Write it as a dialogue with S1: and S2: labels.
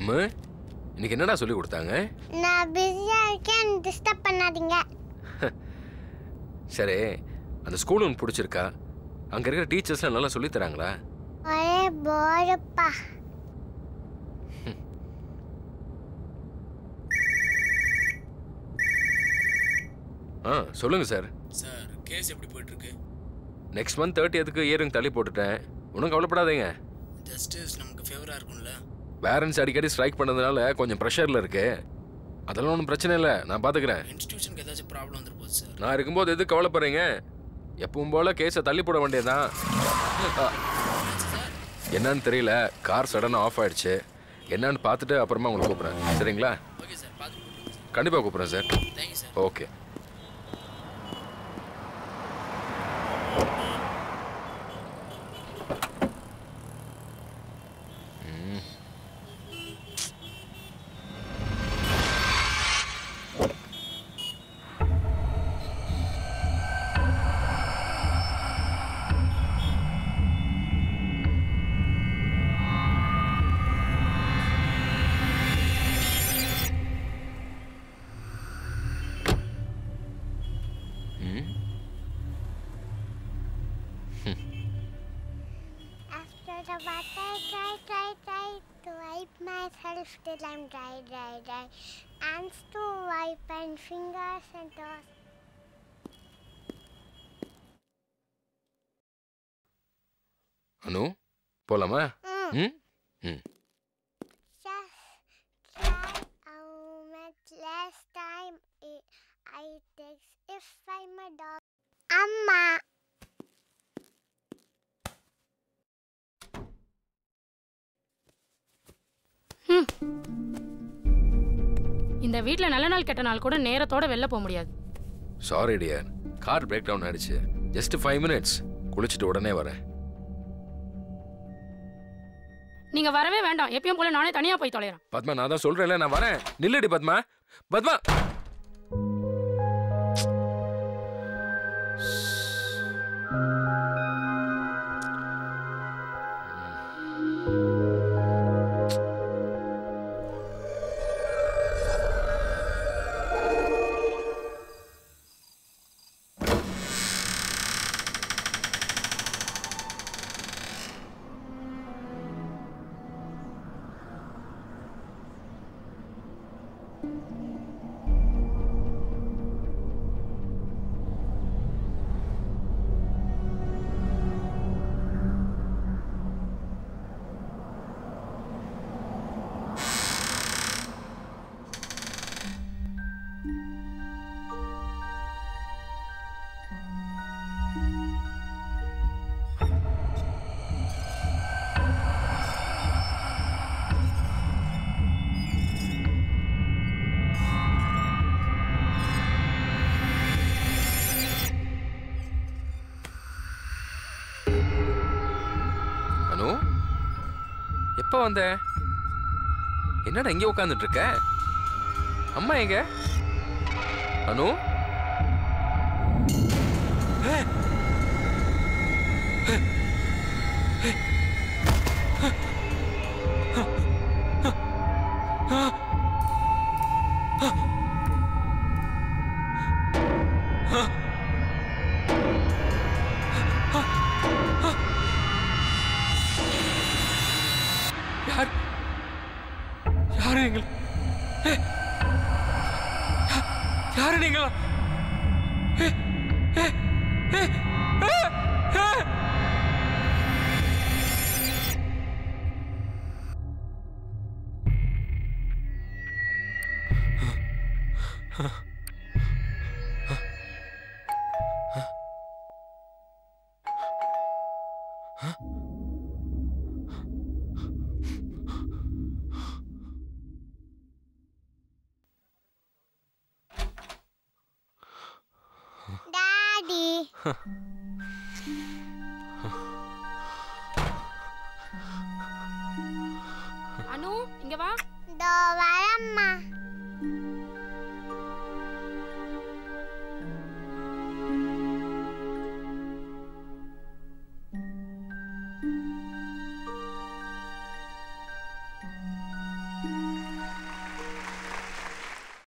S1: அம்மு இன்னைக்கு என்னடா சொல்லி கொடுத்தாங்க
S2: நான் பிஸியா இருக்கேன் டிஸ்டர்ப் பண்ணாதீங்க
S1: சரி அந்த ஸ்கூல் உனக்கு பிடிச்சிருக்கா அங்கே இருக்கிற டீச்சர்ஸ்லாம் நல்லா சொல்லித் தராங்களா
S2: ஒரே போருப்பா
S1: ஆ சொல்லுங்க சார்
S3: சார் கேஸ் எப்படி போயிட்டு இருக்கு
S1: நெக்ஸ்ட் மந்த் தேர்ட்டி எதுக்கு இயரிங் தள்ளி போட்டுட்டேன் ஒன்றும் கவலைப்படாதீங்க
S3: ஜஸ்டிஸ் நமக்கு ஃபேவரா இருக்கும்ல
S1: பேரண்ட்ஸ் அடிக்கடி ஸ்ட்ரைக் பண்ணதுனால கொஞ்சம் ப்ரெஷரில் இருக்கு அதெல்லாம் ஒன்றும் பிரச்சனை இல்லை நான் பார்த்துக்கிறேன்
S3: இன்ஸ்டிடியூஷனுக்கு ஏதாச்சும் ப்ராப்ளம் வந்துட்டு போகுது சார்
S1: நான் இருக்கும்போது எதுக்கு கவலைப்படுறீங்க எப்பவும் போல கேஸை தள்ளி போட வேண்டியதுதான் ஆ, என்னன்னு தெரியல கார் சடனாக ஆஃப் ஆயிடுச்சு என்னன்னு பார்த்துட்டு அப்புறமா உங்களுக்கு கூப்பிட்றேன் சரிங்களா
S3: ஓகே சார் பார்த்து கூப்பிடுங்க சார்
S1: கண்டிப்பாக கூப்பிட்றேன் sir
S3: thank you sir
S1: okay
S2: After the bath, I try, try, try to wipe myself till I'm dry, dry, dry. Hands to wipe and fingers and toes.
S1: Anu போலாமா
S2: Mm.
S1: ம் ம்
S2: Just try how much less time it, I takes if I'm a dog. Amma.
S4: இந்த வீட்ல நல்ல நாள் கெட்ட நாள் கூட நேரத்தோட வெளில போக முடியாது
S1: sorry dear car break down ஆயிடுச்சு ஜஸ்ட் ஃபைவ் மினிட்ஸ் குளிச்சுட்டு உடனே வரேன்
S4: நீங்க வரவே வேண்டாம் எப்பயும் போல நானே தனியா போய் தொலைறேன்
S1: பத்மா நான் தான் சொல்றேன்ல நான் வரேன் நில்லுடி பத்மா பத்மா அனு எப்ப வந்த என்னடா இங்கே உட்காந்துட்டு இருக்க அம்மா எங்க அனு யார் யாரு நீங்கள் ஏ, யா- யாரு நீங்களா ஏ, ஏ, ஏ, ஏ, ஏ.
S2: Daddy.
S4: அனு இங்க வா
S2: இதோ வரேம்மா